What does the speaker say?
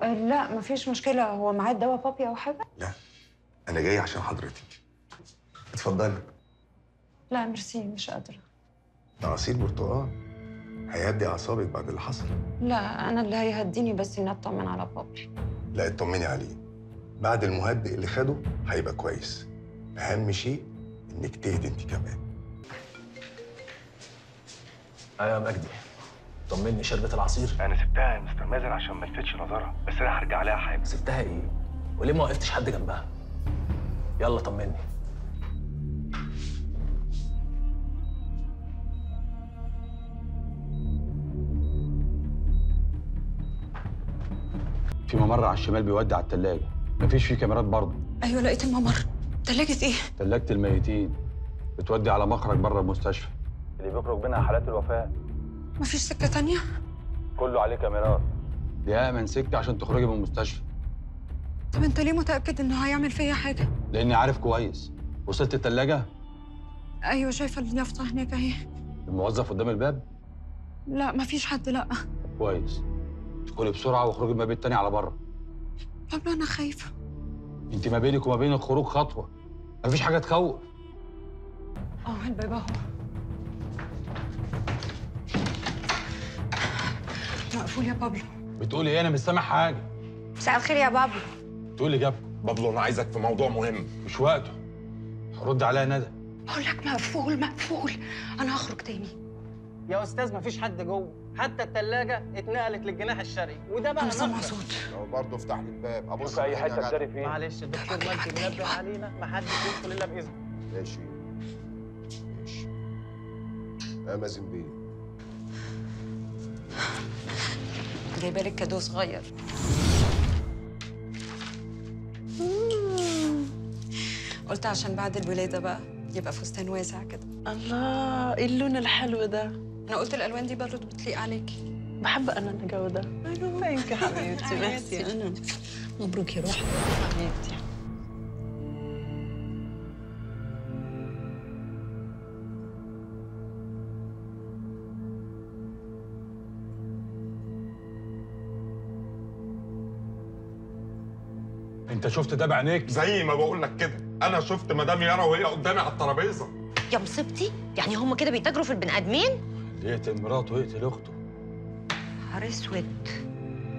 آه، لا مفيش مشكله هو معاه دواء بابي او حاجه لا انا جاي عشان حضرتك اتفضلي لا ميرسي مش قادره ده عصير برتقال هيهدي اعصابك بعد اللي حصل لا انا اللي هيهديني بس اني اطمن على بابي لا اطمني عليه بعد المهدئ اللي خده هيبقى كويس اهم شيء انك تهدي انت كمان ايوه يا مجدي طمني شربت العصير انا سبتها يا مستر مازن عشان ما لفتش نظرها بس انا هرجع عليها حاجه سبتها ايه وليه ما وقفتش حد جنبها يلا طمني في ممر على الشمال بيودي على التلاجة مفيش فيه كاميرات برضه ايوه لقيت الممر تلاجة ايه تلاجة الميتين بتودي على مخرج بره المستشفى اللي بيخرج منها حالات الوفاة مفيش سكه تانية كله عليه كاميرات دي أأمن سكة عشان تخرجي من المستشفى طب انت ليه متاكد انه هيعمل فيا حاجه لأني عارف كويس وصلت التلاجة ايوه شايفه اليافطه هناك اهي الموظف قدام الباب لا مفيش حد لا كويس ادخلي بسرعة واخرجي من الباب التاني على بره بابلو انا خايفه انت ما بينك وما بين الخروج خطوة مفيش حاجة تخوف اه الباب اهو مقفول يا بابلو بتقولي ايه انا مش سامع حاجة مساء الخير يا بابلو تقولي جاب بابلو انا عايزك في موضوع مهم مش وقته رد عليا ندى بقول لك مقفول مقفول انا هخرج تاني يا استاذ مفيش حد جوه حتى الثلاجه اتنقلت للجناح الشرقي وده بقى انا سامعه مخرج. صوت لو برضه افتح لي الباب ابص في اي حتة تداري فين معلش الدكتور مجدي منبه علينا محدش يدخل الا باذنه ماشي ماشي يا مازن بيه جايبه لك كادو صغير قلت عشان بعد الولاده بقى يبقى فستان واسع كده الله ايه اللون الحلو ده انا قلت الالوان دي برضه بتليق عليكي بحب انا الجو ده ثانك يو حبيبتي ميرسي انا مبروك يا روحي حبيبتي انت شفت ده بعينيك زي ما بقول لك كده انا شفت مدام يارا وهي قدامي على الترابيزه يا مصيبتي يعني هم كده بيتاجروا في البني ادمين اللي يقتل مراته ويقتل اخته نهار اسود